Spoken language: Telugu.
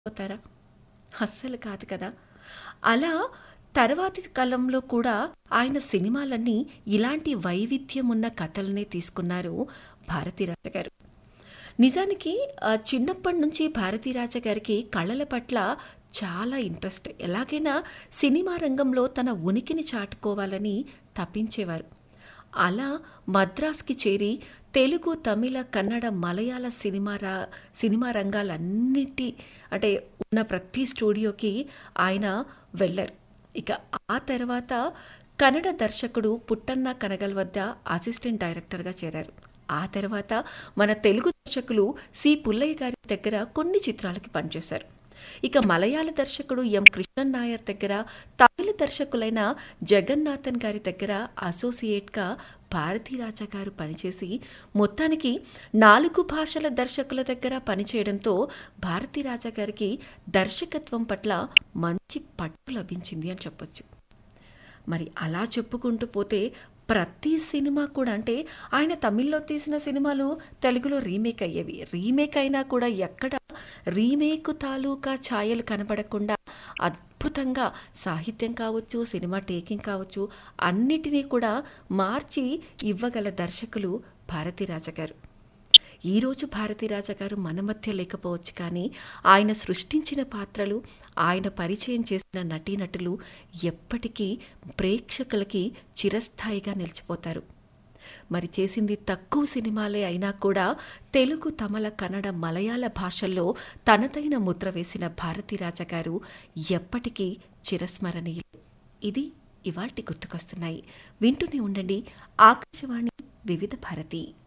మర్చిపోతారా అస్సలు కాదు కదా అలా తర్వాతి కాలంలో కూడా ఆయన సినిమాలన్నీ ఇలాంటి వైవిధ్యం ఉన్న కథలనే తీసుకున్నారు భారతీరాజ గారు నిజానికి ఆ, చిన్నప్పటి నుంచి భారతీరాజ గారికి కళల పట్ల చాలా ఇంట్రెస్ట్ ఎలాగైనా సినిమా రంగంలో తన ఉనికిని చాటుకోవాలని తప్పించేవారు అలా మద్రాస్కి చేరి తెలుగు తమిళ కన్నడ మలయాళ సినిమా రా సినిమా రంగాలన్నిటి అంటే ఉన్న ప్రతి స్టూడియోకి ఆయన వెళ్ళారు ఇక ఆ తర్వాత కన్నడ దర్శకుడు పుట్టన్న కనగల్ వద్ద అసిస్టెంట్ డైరెక్టర్గా చేరారు ఆ తర్వాత మన తెలుగు దర్శకులు సి పుల్లయ్య గారి దగ్గర కొన్ని చిత్రాలకి పనిచేశారు ఇక మలయాళ దర్శకుడు ఎం కృష్ణన్ నాయర్ దగ్గర తమిళ దర్శకులైన జగన్నాథన్ గారి దగ్గర అసోసియేట్గా భారతీరాజా గారు పనిచేసి మొత్తానికి నాలుగు భాషల దర్శకుల దగ్గర పనిచేయడంతో భారతీరాజా గారికి దర్శకత్వం పట్ల మంచి పట్టు లభించింది అని చెప్పొచ్చు మరి అలా చెప్పుకుంటూ పోతే ప్రతి సినిమా కూడా అంటే ఆయన తమిళ్లో తీసిన సినిమాలు తెలుగులో రీమేక్ అయ్యేవి రీమేక్ అయినా కూడా ఎక్కడ రీమేక్ తాలూకా ఛాయలు కనబడకుండా అద్భుతంగా సాహిత్యం కావచ్చు సినిమా టేకింగ్ కావచ్చు అన్నిటినీ కూడా మార్చి ఇవ్వగల దర్శకులు భారతీరాజ గారు ఈరోజు భారతీరాజ గారు మన మధ్య లేకపోవచ్చు కానీ ఆయన సృష్టించిన పాత్రలు ఆయన పరిచయం చేసిన నటీనటులు ఎప్పటికీ ప్రేక్షకులకి చిరస్థాయిగా నిలిచిపోతారు మరి చేసింది తక్కువ సినిమాలే అయినా కూడా తెలుగు తమిళ కన్నడ మలయాళ భాషల్లో తనదైన ముద్ర వేసిన భారతీరాజ గారు ఎప్పటికీ చిరస్మరణీయులు ఇది ఇవాల్టి గుర్తుకొస్తున్నాయి వింటూనే ఉండండి ఆకాశవాణి వివిధ భారతి